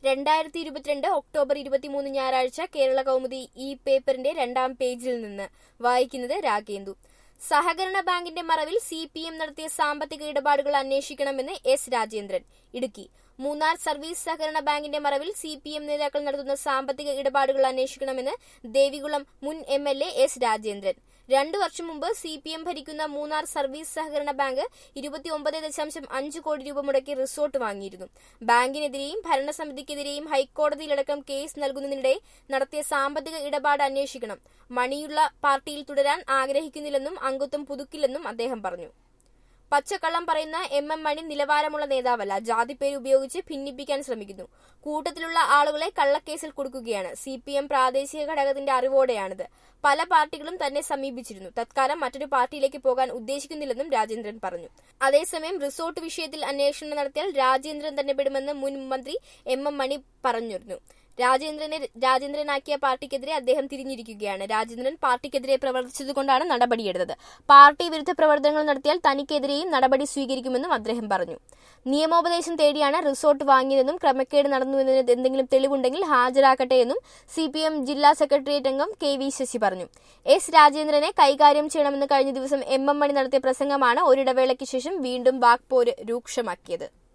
രണ്ടായിരത്തി ഇരുപത്തിരണ്ട് ഒക്ടോബർ ഇരുപത്തിമൂന്ന് ഞായറാഴ്ച കേരള കൗമുദി ഈ പേപ്പറിന്റെ രണ്ടാം പേജിൽ നിന്ന് വായിക്കുന്നത് രാഗേന്ദു സഹകരണ ബാങ്കിന്റെ മറവിൽ സി പി എം നടത്തിയ സാമ്പത്തിക ഇടപാടുകൾ അന്വേഷിക്കണമെന്ന് എസ് രാജേന്ദ്രൻ ഇടുക്കി മൂന്നാർ സർവീസ് സഹകരണ ബാങ്കിന്റെ മറവിൽ സി പി എം നേതാക്കൾ നടത്തുന്ന സാമ്പത്തിക ഇടപാടുകൾ അന്വേഷിക്കണമെന്ന് ദേവികുളം മുൻ M L A S Rajendran രണ്ടു വർഷം മുമ്പ് സി പി എം ഭരിക്കുന്ന മൂന്നാർ സർവീസ് സഹകരണ ബാങ്ക് ഇരുപത്തിയൊമ്പത് ദശാംശം അഞ്ച് കോടി രൂപ മുടക്കി റിസോർട്ട് വാങ്ങിയിരുന്നു ബാങ്കിനെതിരെയും ഭരണസമിതിക്കെതിരെയും ഹൈക്കോടതിയിലടക്കം കേസ് നൽകുന്നതിനിടെ നടത്തിയ സാമ്പത്തിക ഇടപാട് അന്വേഷിക്കണം മണിയുള്ള പാർട്ടിയിൽ തുടരാൻ ആഗ്രഹിക്കുന്നില്ലെന്നും അംഗത്വം പുതുക്കില്ലെന്നും അദ്ദേഹം പറഞ്ഞു പച്ചക്കള്ളം പറയുന്ന എം എം മണി നിലവാരമുള്ള നേതാവല്ല ജാതിപ്പേര് ഉപയോഗിച്ച് ഭിന്നിപ്പിക്കാൻ ശ്രമിക്കുന്നു കൂട്ടത്തിലുള്ള ആളുകളെ കള്ളക്കേസിൽ കൊടുക്കുകയാണ് സി പി എം പ്രാദേശിക ഘടകത്തിന്റെ അറിവോടെയാണിത് പല പാർട്ടികളും തന്നെ സമീപിച്ചിരുന്നു തത്കാലം മറ്റൊരു പാർട്ടിയിലേക്ക് പോകാൻ ഉദ്ദേശിക്കുന്നില്ലെന്നും രാജേന്ദ്രൻ പറഞ്ഞു അതേസമയം റിസോർട്ട് വിഷയത്തിൽ അന്വേഷണം നടത്തിയാൽ രാജേന്ദ്രൻ തന്നെ പെടുമെന്ന് മുൻ മന്ത്രി എം എം മണി പറഞ്ഞിരുന്നു രാജേന്ദ്രനെ രാജേന്ദ്രനാക്കിയ പാർട്ടിക്കെതിരെ അദ്ദേഹം തിരിഞ്ഞിരിക്കുകയാണ് രാജേന്ദ്രൻ പാർട്ടിക്കെതിരെ പ്രവർത്തിച്ചതുകൊണ്ടാണ് നടപടിയെടുത്തത് പാർട്ടി വിരുദ്ധ പ്രവർത്തനങ്ങൾ നടത്തിയാൽ തനിക്കെതിരെയും നടപടി സ്വീകരിക്കുമെന്നും അദ്ദേഹം പറഞ്ഞു നിയമോപദേശം തേടിയാണ് റിസോർട്ട് വാങ്ങിയതെന്നും ക്രമക്കേട് നടന്നുവെന്നതിന് എന്തെങ്കിലും തെളിവുണ്ടെങ്കിൽ ഹാജരാക്കട്ടെ എന്നും സി പി എം ജില്ലാ സെക്രട്ടേറിയറ്റ് അംഗം കെ വി ശശി പറഞ്ഞു എസ് രാജേന്ദ്രനെ കൈകാര്യം ചെയ്യണമെന്ന് കഴിഞ്ഞ ദിവസം എം എം മണി നടത്തിയ പ്രസംഗമാണ് ഒരിടവേളയ്ക്ക് ശേഷം വീണ്ടും വാക്പോര് രൂക്ഷമാക്കിയത്